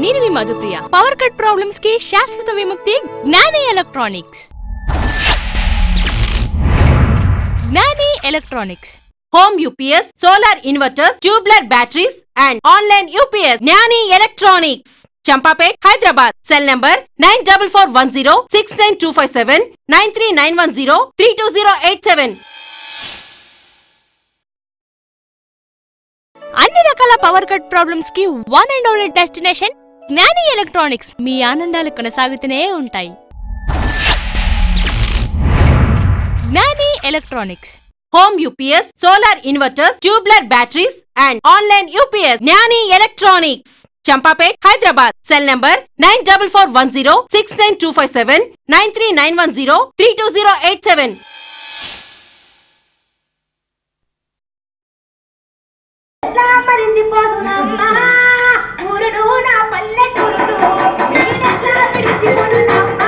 నేను మీ Madhupriya power cut problems కి శాశ్వత విముక్తి Gnani electronics Gnani electronics home UPS solar inverters tubular batteries and online UPS Gnani electronics Champapet Hyderabad cell number nine double four one zero six nine two five seven nine three nine one zero three two zero eight seven అన్ని రకాల power cut problems కి one and only destination Gnani electronics మీ ఆనందాలు కొనసాగుతూనే ఉంటాయి Gnani electronics home UPS solar inverters tubular batteries and online UPS Gnani electronics Champapet Hyderabad cell number nine double four one zero six nine two five seven nine three nine one zero three two zero eight seven ఎట్లా మరిచిపోదునమ్మా ఊరుడు నా పల్లెటూరు నేనెట్లా విడిచిపోదునమ్మా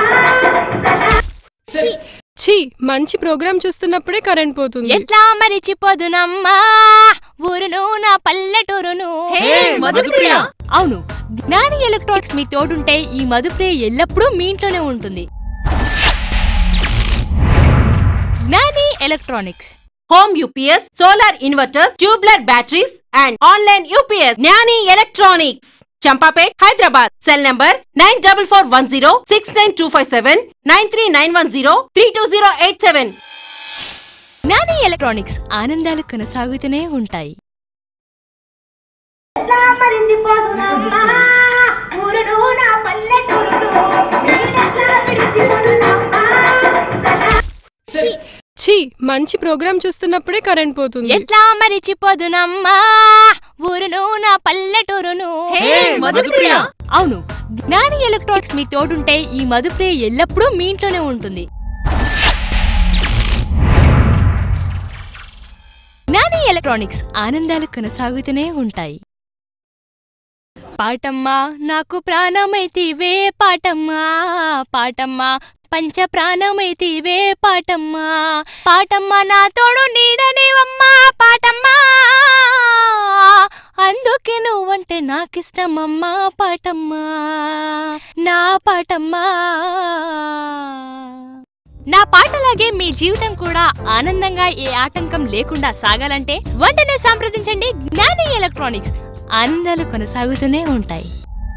ఛీ మంచి programme చూస్తున్నప్పుడే current పోతుంది ఎట్లా మరిచిపోదునమ్మా ఊరును నా పల్లెటూరును మధుప్రియ అవును జ్ఞాని ఎలక్ట్రానిక్స్ మీ తోడుంటే ఈ మధుప్రియ ఎల్లప్పుడూ మీ ఇంట్లోనే ఉంటుంది Gnani electronics home UPS solar inverters tubular batteries and online UPS Gnani electronics Champapet Hyderabad cell number nine double four one zero six nine two five seven nine three nine one zero three two zero eight seven Gnani electronics ఆనందాలు కొనసాగుతూనే ఉంటాయి ఎట్లా మరిచిపోదునమ్మా ఊరుడు నా పల్లెటూరు నేనెట్లా విడిచిపోదునమ్మా ఛీ మంచి programme చూస్తున్నప్పుడే current పోతుంది ఎట్లా మరిచిపోదునమ్మా ఊరును నా పల్లెటూరును మధుప్రియ అవును జ్ఞాని ఎలక్ట్రానిక్స్ మీ తోడుంటే ఈ మధుప్రియ ఎల్లప్పుడూ మీ ఇంట్లోనే ఉంటుంది జ్ఞాని ఎలక్ట్రానిక్స్ ఆనందాలు కొనసాగుతూనే ఉంటాయి పాటమ్మా నాకు ప్రాణమైతివే పాటమ్మా పాటమ్మా పంచ ప్రాణమైతివే పాటమ్మా పాటమ్మా నా తోడు నీడనివమ్మా పాటమ్మా అందుకే నువ్వంటే నాకిష్టమమ్మా పాటమ్మా నా పాటమ్మా నా పాటలాగే మీ జీవితం కూడా ఆనందంగా ఏ ఆటంకం లేకుండా సాగాలంటే వెంటనే సంప్రదించండి జ్ఞాని ఎలక్ట్రానిక్స్ ఆనందాలు కొనసాగుతూనే ఉంటాయి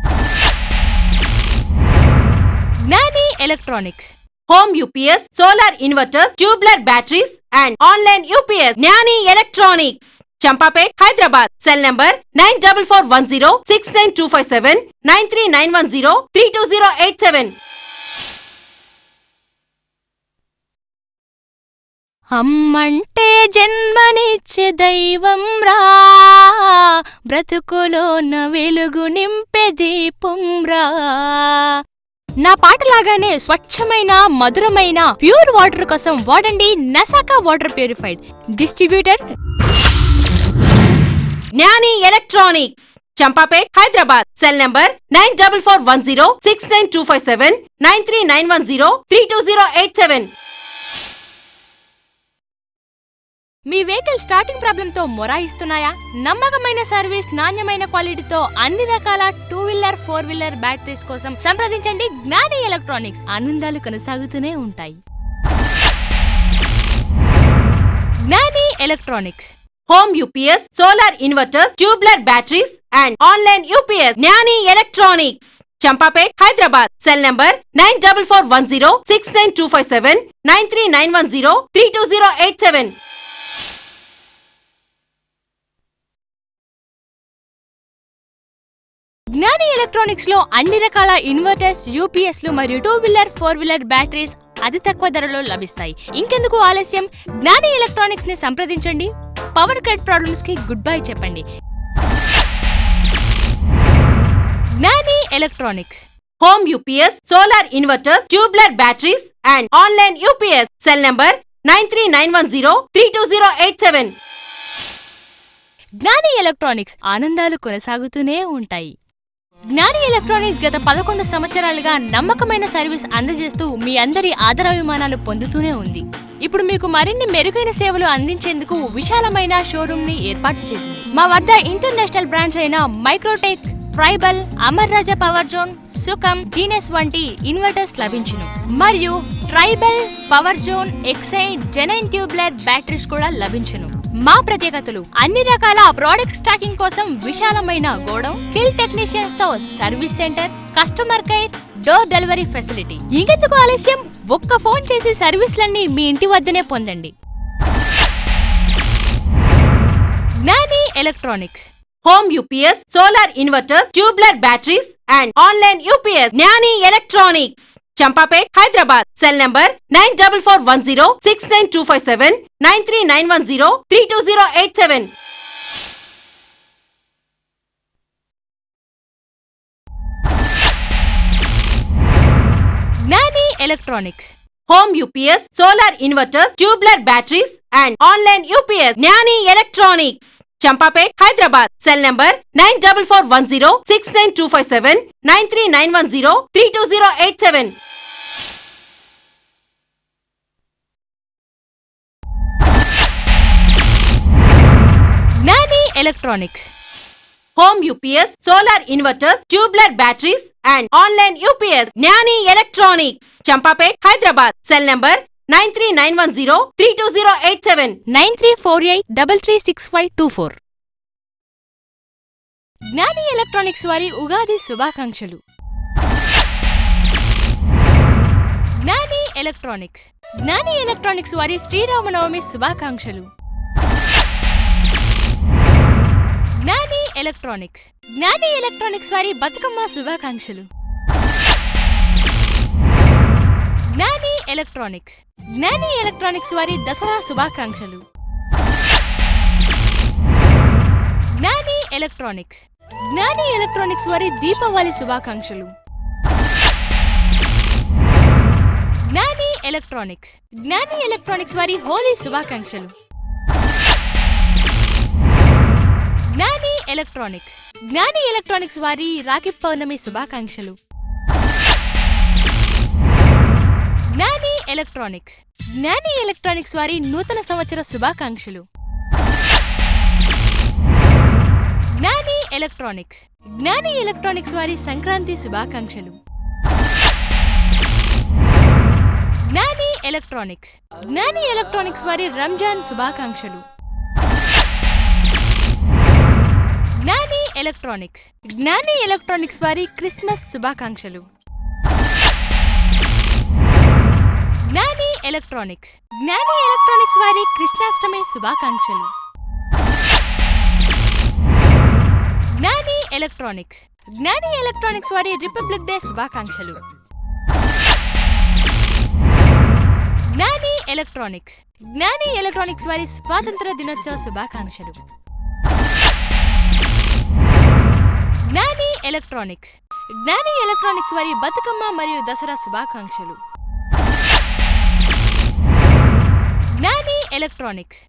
Gnani electronics home UPS solar inverters tubular batteries and online UPS Gnani electronics Champapet Hyderabad cell number nine double four one zero six nine two five seven nine three nine one zero three two zero eight seven అమ్మంటే జన్మనిచ్చే దైవం రా బ్రతుకులోన వెలుగు నింపే దీపం రా నా పాటలాగానే స్వచ్ఛమైన మధురమైన ప్యూర్ వాటర్ కోసం వాడండి Nasaka water purified distributor Gnani electronics Champapet Hyderabad cell number nine double four one zero six nine two five seven nine three nine one zero three two zero eight seven మీ వెహికల్ స్టార్టింగ్ ప్రాబ్లం తో మొరాయిస్తున్నాయా నమ్మకమైన service నాణ్యమైన క్వాలిటీతో అన్ని రకాల two wheeler four wheeler batteries కోసం సంప్రదించండి జ్ఞాని ఎలక్ట్రానిక్స్ ఆనందాలు కొనసాగుతూనే ఉంటాయి Gnani electronics home UPS solar inverters tubular batteries and online UPS Gnani electronics Champapet Hyderabad cell number nine double four one zero six nine two five seven nine three nine one zero three two zero eight seven Gnani electronics లో అన్ని రకాల inverters UPS లు మరియు two wheeler four wheeler batteries అతి తక్కువ ధరలో లభిస్తాయి ఇంకెందుకు ఆలస్యం జ్ఞాని ఎలక్ట్రానిక్స్ ని సంప్రదించండి పవర్ కట్ ప్రాబ్లమ్స్ కి గుడ్ బై చెప్పండి Gnani electronics home UPS solar inverters tubular batteries and online UPS cell number nine three nine one zero three two zero eight seven Gnani electronics ఆనందాలు కొనసాగుతూనే ఉంటాయి జ్ఞాని ఎలక్ట్రానిక్స్ గత పదకొండు సంవత్సరాలుగా నమ్మకమైన సర్వీస్ అందజేస్తూ మీ అందరి ఆదరాభిమానాలు పొందుతూనే ఉంది ఇప్పుడు మీకు మరిన్ని మెరుగైన సేవలు అందించేందుకు విశాలమైన షోరూమ్ ని ఏర్పాటు చేసింది మా వద్ద ఇంటర్నేషనల్ బ్రాండ్స్ అయిన Microtek tribal Amar Raja power zone Sukam Genus వంటి ఇన్వర్టర్స్ లభించును మరియు ట్రైబల్ పవర్ జోన్ ఎక్సై జెనైన్ ట్యూబ్లర్ బ్యాటరీస్ కూడా లభించును మా ప్రత్యేకతలు అన్ని రకాల ప్రోడక్ట్ స్టాకింగ్ కోసం విశాలమైన గోడం హిల్ టెక్నీషియన్స్ తో service centre customer care door delivery facility ఇంకెందుకు ఆలస్యం ఒక్క ఫోన్ చేసి సర్వీస్లన్నీ మీ ఇంటి వద్దనే పొందండి Gnani electronics home UPS solar inverters tubular batteries and online UPS Gnani electronics Champapet Hyderabad cell number nine double four one zero six nine two five seven nine three nine one zero three two zero eight seven Gnani electronics home UPS solar inverters tubular batteries and online UPS Gnani electronics Champapet Hyderabad cell number nine double four one zero six nine two five seven nine three nine one zero three two zero eight seven Gnani electronics home UPS solar inverters tubular batteries and online UPS Gnani electronics Champapet Hyderabad cell number nine three nine one zero three two zero eight seven nine three four eight double three six five two four Gnani electronics వారి ఉగాది శుభాకాంక్షలు జ్ఞాని electronics Gnani electronics వారి శ్రీరామనవమి శుభాకాంక్షలు జ్ఞాని electronics Gnani electronics వారి బతుకమ్మ శుభాకాంక్షలు జ్ఞాని electronics Gnani electronics వారి దసరా శుభాకాంక్షలు జ్ఞాని ఎలక్ట్రానిక్స్ జ్ఞాని ఎలక్ట్రానిక్స్ వారి దీపావళి శుభాకాంక్షలు జ్ఞాని ఎలక్ట్రానిక్స్ జ్ఞాని ఎలక్ట్రానిక్స్ వారి హోలీ శుభాకాంక్షలు జ్ఞాని ఎలక్ట్రానిక్స్ జ్ఞాని ఎలక్ట్రానిక్స్ వారి రాఖీ పౌర్ణమి శుభాకాంక్షలు జ్ఞాని ఎలక్ట్రానిక్స్ జ్ఞాని ఎలక్ట్రానిక్స్ వారి నూతన సంవత్సర శుభాకాంక్షలు జ్ఞాని ఎలక్ట్రానిక్స్ జ్ఞాని ఎలక్ట్రానిక్స్ వారి సంక్రాంతి శుభాకాంక్షలు జ్ఞాని ఎలక్ట్రానిక్స్ జ్ఞాని ఎలక్ట్రానిక్స్ వారి రంజాన్ శుభాకాంక్షలు జ్ఞాని ఎలక్ట్రానిక్స్ జ్ఞాని ఎలక్ట్రానిక్స్ వారి క్రిస్మస్ శుభాకాంక్షలు జ్ఞాని ఎలక్ట్రానిక్స్ జ్ఞాని ఎలక్ట్రానిక్స్ వారి కృష్ణాష్టమి శుభాకాంక్షలు జ్ఞాని ఎలక్ట్రానిక్స్ జ్ఞాని ఎలక్ట్రానిక్స్ వారి రిపబ్లిక్ డే శుభాకాంక్షలు జ్ఞాని ఎలక్ట్రానిక్స్ జ్ఞాని ఎలక్ట్రానిక్స్ వారి స్వాతంత్ర దినోత్సవ శుభాకాంక్షలు జ్ఞాని ఎలక్ట్రానిక్స్ జ్ఞాని ఎలక్ట్రానిక్స్ వారి బతుకమ్మ మరియు దసరా శుభాకాంక్షలు జ్ఞాని ఎలక్ట్రానిక్స్